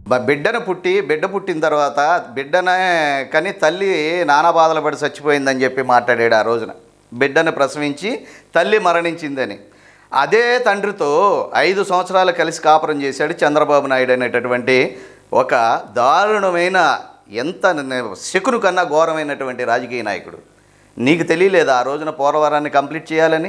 బ- బిడ్డను పుట్టి బిడ్డ పుట్టిన తర్వాత బిడ్డనే కానీ తల్లి నానా బాధలు పడి చచ్చిపోయిందని చెప్పి మాట్లాడాడు ఆ రోజున బిడ్డను ప్రసవించి తల్లి మరణించిందని అదే తండ్రితో ఐదు సంవత్సరాలు కలిసి కాపురం చేశాడు చంద్రబాబు నాయుడు అనేటటువంటి ఒక దారుణమైన ఎంత న- శకును కన్నా ఘోరమైనటువంటి రాజకీయ నాయకుడు నీకు తెలియలేదా ఆ రోజున పోలవరాన్ని కంప్లీట్ చేయాలని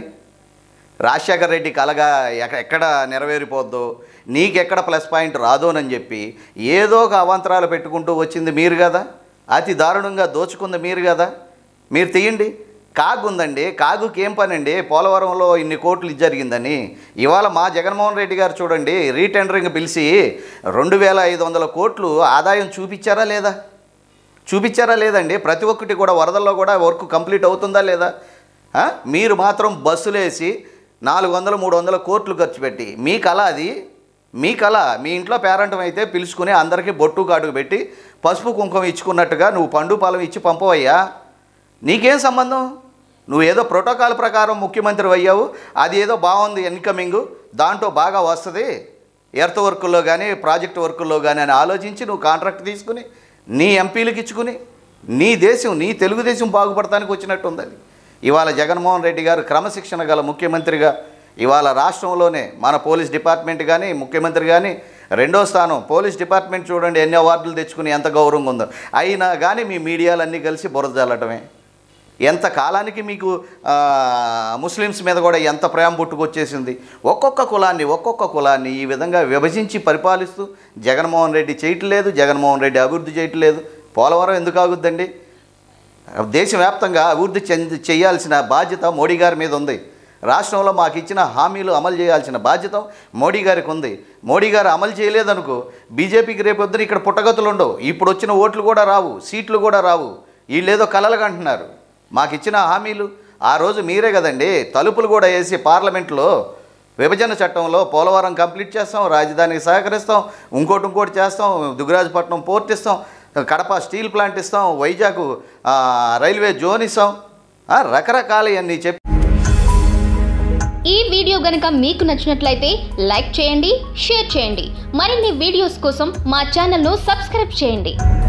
రాజశేఖర రెడ్డి కలగా ఎక్క- ఎక్కడ నెరవేరిపోద్దో నీకెక్కడ ప్లస్ పాయింట్ రాదోనని చెప్పి ఏదో ఒక అవాంతరాలు పెట్టుకుంటూ వచ్చింది మీరు కదా అతి దారుణంగా దోచుకుంది మీరు కదా మీరు తీయండి కాగు ఉందండి కాగుకి ఏం పని అండి పోలవరంలో ఇన్ని కోట్లు ఇది జరిగిందని ఇవాళ మా జగన్మోహన్ రెడ్డి గారు చూడండి రీటెండరింగ్ పిలిచి రెండు వేల ఐదు వందల కోట్లు ఆదాయం చూపించారా లేదా చూపించారా లేదండి ప్రతి ఒక్కటి కూడా వరదల్లో కూడా వర్క్ కంప్లీట్ అవుతుందా లేదా ఆ? మీరు మాత్రం బస్సులు వేసి నాలుగు వందలు మూడు వందల కోట్లు ఖర్చు పెట్టి మీ కళ అది మీ కళ మీ ఇంట్లో పేరెంట్ అయితే పిలుచుకుని అందరికీ బొట్టు కాటుకు పెట్టి పసుపు కుంకుమ ఇచ్చుకున్నట్టుగా నువ్వు పండు పాలం ఇచ్చి పంపవయ్యా నీకేం సంబంధం నువ్వు ఏదో ప్రోటోకాల్ ప్రకారం ముఖ్యమంత్రి అయ్యావు అది ఏదో బాగుంది ఇన్కమింగ్ దాంట్లో బాగా వస్తుంది ఎర్త్ వర్కుల్లో కానీ ప్రాజెక్ట్ వర్కుల్లో కానీ అని ఆలోచించి నువ్వు కాంట్రాక్ట్ తీసుకుని నీ ఎంపీలకు ఇచ్చుకుని నీ దేశం నీ తెలుగుదేశం బాగుపడటానికి వచ్చినట్టు ఉంది అది ఇవాళ జగన్మోహన్ రెడ్డి గారు క్రమశిక్షణ గల ముఖ్యమంత్రిగా ఇవాళ రాష్ట్రంలోనే మన పోలీస్ డిపార్ట్మెంట్ కానీ ముఖ్యమంత్రి కానీ రెండో స్థానం పోలీస్ డిపార్ట్మెంట్ చూడండి ఎన్ని అవార్డులు తెచ్చుకుని ఎంత గౌరవంగా ఉందో అయినా కానీ మీ మీడియాలన్నీ కలిసి బురద జల్లటమే ఎంత కాలానికి మీకు ఆ, ముస్లిమ్స్ మీద కూడా ఎంత ప్రేమ పుట్టుకొచ్చేసింది ఒక్కొక్క కులాన్ని ఒక్కొక్క కులాన్ని ఈ విధంగా విభజించి పరిపాలిస్తూ జగన్మోహన్ రెడ్డి చేయట్లేదు జగన్మోహన్ రెడ్డి అభివృద్ధి చేయట్లేదు పోలవరం ఎందుకు ఆగుద్దండి దేశవ్యాప్తంగా అభివృద్ధి చెంది చేయాల్సిన బాధ్యత మోడీ గారి మీద ఉంది రాష్ట్రంలో మాకు ఇచ్చిన హామీలు అమలు చేయాల్సిన బాధ్యత మోడీ గారికి ఉంది మోడీ గారు అమలు చేయలేదనుకో బీజేపీకి రేపొద్దున ఇక్కడ పుట్టగతులు ఉండవు ఇప్పుడు వచ్చిన ఓట్లు కూడా రావు సీట్లు కూడా రావు వీళ్ళేదో కలలుగా అంటున్నారు మాకు ఇచ్చిన హామీలు ఆ రోజు మీరే కదండి తలుపులు కూడా వేసి పార్లమెంట్లో విభజన చట్టంలో పోలవరం కంప్లీట్ చేస్తాం రాజధానికి సహకరిస్తాం ఇంకోటి ఇంకోటి చేస్తాం దుగ్గరాజపట్నం పోర్ట్ ఇస్తాం కడప స్టీల్ ప్లాంట్ ఇస్తాం వైజాగ్ ఆ, రైల్వే జోన్ ఇస్తాం ఆ, రకరకాల అన్నీ చెప్పి ఈ వీడియో గనుక మీకు నచ్చినట్లయితే లైక్ చేయండి షేర్ చేయండి మరిన్ని వీడియోస్ కోసం మా ఛానల్ను సబ్స్క్రైబ్ చేయండి